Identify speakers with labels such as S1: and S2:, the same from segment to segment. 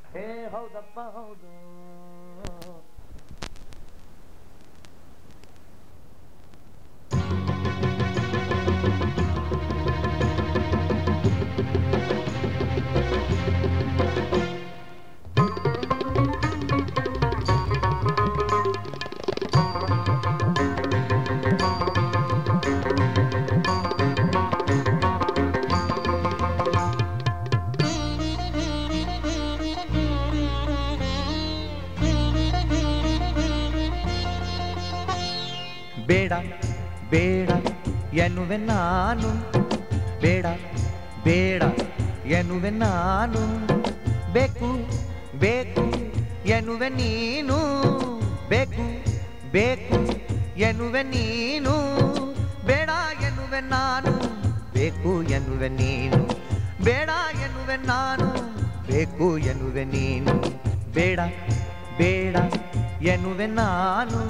S1: ಹೇ ಹೌದಪ್ಪ ಹೌದು ಬೇಡ ಬೇಡ ಎನ್ನುವೆ ನಾನು ಬೇಡ ಬೇಡ ಎನ್ನುವೆ ನಾನು ಬೇಕು ಬೇಕು ಎನ್ನುವೆ ನೀನು ಬೇಕು ಬೇಕು ಎನ್ನುವೆ ನೀನು ಬೇಡ ಎನ್ನುವೆ ನಾನು ಬೇಕು ಎನ್ನುವೆ ನೀನು ಬೇಡ ಎನ್ನುವೆ ನಾನು ಬೇಕು ಎನ್ನುವೆ ನೀನು ಬೇಡ ಬೇಡ ಎನ್ನುವೆ ನಾನು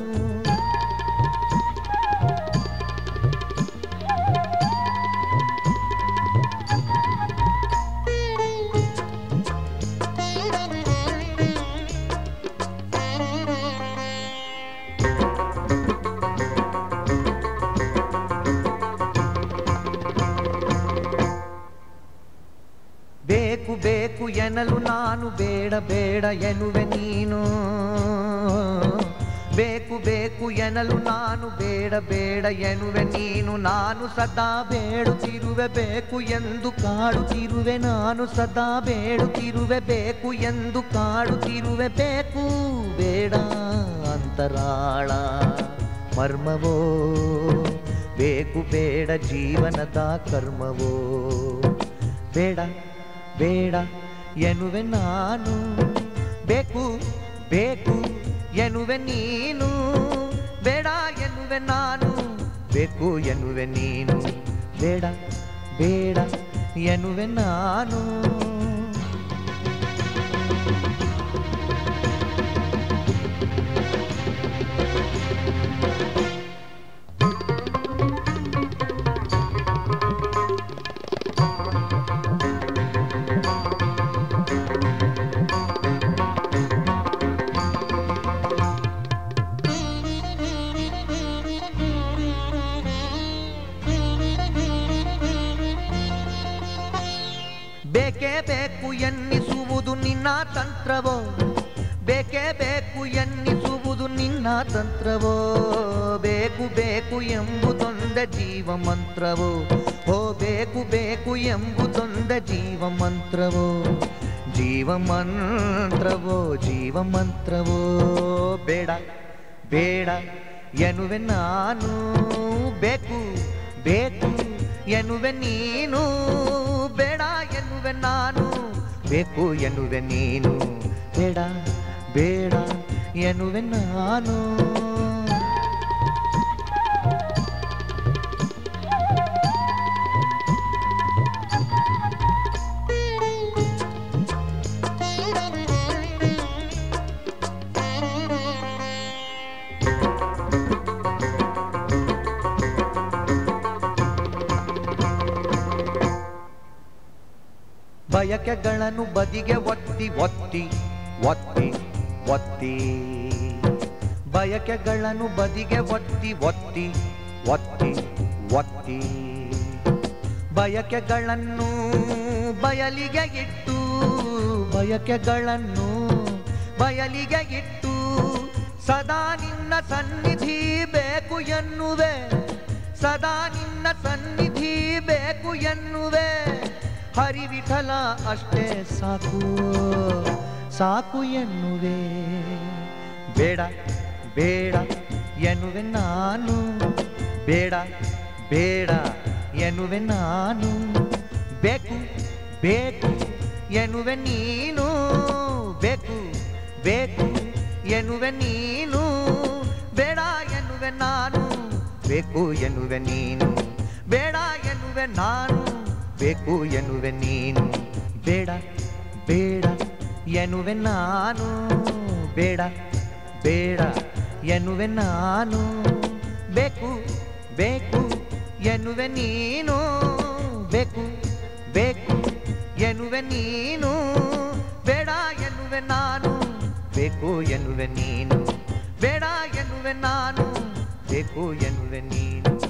S1: ಬೇಕು ಬೇಕು ಎನ್ನಲು ನಾನು ಬೇಡ ಬೇಡ ಎನ್ನುವೆ ನೀನು ಬೇಕು ಬೇಕು ಎನ್ನಲು ನಾನು ಬೇಡ ಬೇಡ ಎನ್ನುವೆ ನೀನು ನಾನು ಸದಾ ಬೇಡುತ್ತಿರುವೆ ಬೇಕು ಎಂದು ಕಾಡುತ್ತಿರುವೆ ನಾನು ಸದಾ ಬೇಡುತ್ತಿರುವೆ ಬೇಕು ಎಂದು ಕಾಡುತ್ತಿರುವೆ ಬೇಕು ಬೇಡ ಅಂತರಾಳ ಮರ್ಮವೋ ಬೇಕು ಬೇಡ ಜೀವನದ ಕರ್ಮವೋ ಬೇಡ ಬೇಡ ಎನ್ನುವೆ ನಾನು ಬೇಕು ಬೇಕು ಎನ್ನುವೆ ನೀನು ಬೇಡ ಎನ್ನುವೆ ನಾನು ಬೇಕು ಎನ್ನುವೆ ನೀನು ಬೇಡ ಬೇಡ ಎನ್ನುವೆ ನಾನು ಬೇಕೇ ಬೇಕು ಎನ್ನಿಸುವುದು ನಿನ್ನ ತಂತ್ರವೋ ಬೇಕೇ ಬೇಕು ಎನ್ನಿಸುವುದು ನಿನ್ನ ತಂತ್ರವೋ ಬೇಕು ಬೇಕು ಎಂಬುದೊಂದ ಜೀವ ಮಂತ್ರವೋ ಓ ಬೇಕು ಬೇಕು ಎಂಬುದೊಂದ ಜೀವ ಮಂತ್ರವೋ ಜೀವ ಮಂತ್ರವೋ ಜೀವ ಮಂತ್ರವೋ ಬೇಡ ಬೇಡ ಎನ್ನುವೆ ನಾನು ಬೇಕು ಬೇಕು ಎನ್ನುವೆ ನೀನು ಬೇಡ ಎನ್ನುವೆ ನಾನು ಬೇಕು ಎನ್ನುವೆ ನೀನು ಬೇಡ ಬೇಡ ಎನ್ನುವೆ ನಾನು ಬಯಕೆಗಳನ್ನು ಬದಿಗೆ ಒತ್ತಿ ಒತ್ತಿ ಒತ್ತಿ ಒತ್ತಿ ಬಯಕೆಗಳನ್ನು ಬದಿಗೆ ಒತ್ತಿ ಒತ್ತಿ ಒತ್ತಿ ಒತ್ತಿ ಬಯಕೆಗಳನ್ನು ಬಯಲಿಗೆ ಇಟ್ಟು ಬಯಕೆಗಳನ್ನು ಬಯಲಿಗೆ ಇಟ್ಟು ಸದಾ ನಿನ್ನ ಸನ್ನಿಧಿ ಬೇಕು ಎನ್ನುವೆ ಸದಾ ನಿನ್ನ ಸನ್ನಿಧಿ ಬೇಕು ಎನ್ನುವೆ ಹರಿವಿಠಲ ಅಷ್ಟೇ ಸಾಕು ಸಾಕು ಎನ್ನುವೆ ಬೇಡ ಬೇಡ ಎನ್ನುವೆ ನಾನು ಬೇಡ ಬೇಡ ಎನ್ನುವೆ ನಾನು ಬೇಕು ಬೇಕು ಎನ್ನುವೆ ನೀನು ಬೇಕು ಬೇಕು ಎನ್ನುವೆ ನೀನು ಬೇಡ ಎನ್ನುವೆ ನಾನು ಬೇಕು ಎನ್ನುವೆ ನೀನು ಬೇಡ ಎನ್ನುವೆ ನಾನು ಬೇಕು ಎನ್ನುವೆ ನೀನು ಬೇಡ ಬೇಡ ಎನ್ನುವೆ ನಾನು ಬೇಡ ಬೇಡ ಎನ್ನುವೆ ನಾನು ಬೇಕು ಬೇಕು ಎನ್ನುವೆ ನೀನು ಬೇಕು ಬೇಕು ಎನ್ನುವೆ ನೀನು ಬೇಡ ಎನ್ನುವೆ ನಾನು ಬೇಕು ಎನ್ನುವೆ ನೀನು ಬೇಡ ಎನ್ನುವೆ ನಾನು ಬೇಕು ಎನ್ನುವೆ ನೀನು